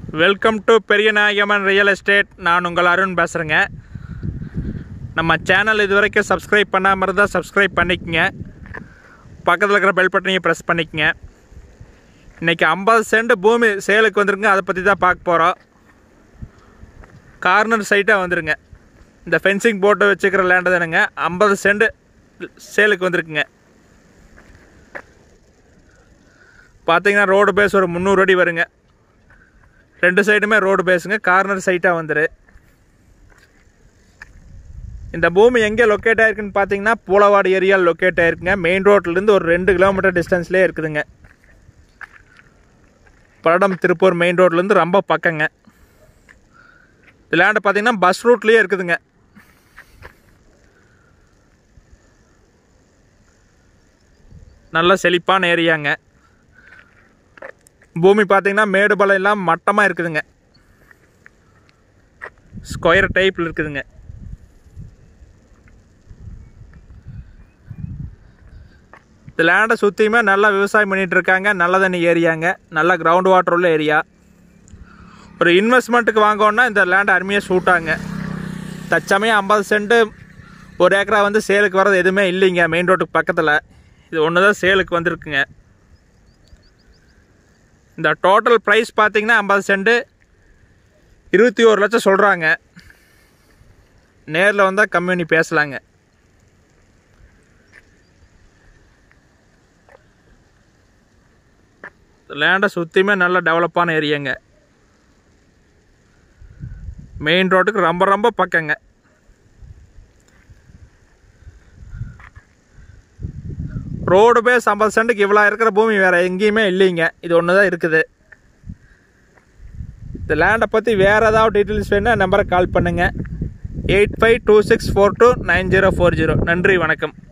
welcome to பெரியநாயகமன் real estate நான் உங்கள் அருண் பேசுகிறேங்க நம்ம சேனல் இது வரைக்கும் சப்ஸ்கிரைப் பண்ணாமல் இருந்தால் சப்ஸ்கிரைப் பண்ணிக்கங்க பக்கத்தில் இருக்கிற பெல் பட்டனையும் ப்ரெஸ் பண்ணிக்கங்க இன்றைக்கி ஐம்பது சென்ட் பூமி சேலுக்கு வந்துருங்க அதை பற்றி தான் பார்க்க போகிறோம் கார்னர் சைட்டாக வந்துருங்க இந்த ஃபென்சிங் போட்டு வச்சுக்கிற லேண்டு தானுங்க ஐம்பது சென்ட் சேலுக்கு வந்திருக்குங்க பார்த்தீங்கன்னா ரோடு பேஸ் ஒரு முந்நூறு அடி வருங்க ரெண்டு சைடுமே ரோடு பேஸுங்க கார்னர் சைட்டாக வந்துரு இந்த பூமி எங்கே லொக்கேட் ஆயிருக்குன்னு பார்த்தீங்கன்னா பூலவாடி ஏரியாவில் லொக்கேட் ஆயிருக்குங்க மெயின் ரோட்லேருந்து ஒரு ரெண்டு கிலோமீட்டர் டிஸ்டன்ஸ்லேயே இருக்குதுங்க பல்லடம் திருப்பூர் மெயின் ரோட்லேருந்து ரொம்ப பக்கங்க இந்த லேண்டு பார்த்தீங்கன்னா பஸ் ரூட்லேயே இருக்குதுங்க நல்ல செழிப்பான ஏரியாங்க பூமி பார்த்தீங்கன்னா மேடு பலம் எல்லாம் மட்டமாக இருக்குதுங்க ஸ்கொயர் டைப்பில் இருக்குதுங்க இந்த லேண்டை சுற்றியுமே நல்லா விவசாயம் பண்ணிகிட்டு இருக்காங்க நல்ல தண்ணி ஏரியாங்க நல்ல கிரவுண்ட் வாட்டர் உள்ள ஏரியா ஒரு இன்வெஸ்ட்மெண்ட்டுக்கு வாங்கோன்னா இந்த லேண்ட் அருமையாக சூட்டாங்க தச்சமயம் ஐம்பது சென்ட்டு ஒரு ஏக்கரா வந்து சேலுக்கு வர்றது எதுவுமே இல்லைங்க மெயின் ரோட்டுக்கு பக்கத்தில் இது ஒன்று தான் சேலுக்கு வந்திருக்குங்க இந்த டோட்டல் ப்ரைஸ் பார்த்தீங்கன்னா ஐம்பது சென்ட்டு இருபத்தி ஒரு லட்சம் சொல்கிறாங்க நேரில் வந்தால் கம்மி பண்ணி பேசலாங்க லேண்டை சுற்றியுமே நல்ல டெவலப்பான ஏரியாங்க மெயின் ரோட்டுக்கு ரொம்ப ரொம்ப பக்கங்க ரோடு பேஸ் ஐம்பது சென்ட்டுக்கு இவ்வளோ இருக்கிற பூமி வேறு எங்கேயுமே இல்லைங்க இது ஒன்று தான் இருக்குது இந்த லேண்டை பற்றி வேறு ஏதாவது டீட்டெயில்ஸ் வேணுன்னா நம்பரை கால் பண்ணுங்கள் eight five two six four two nine zero four zero நன்றி வணக்கம்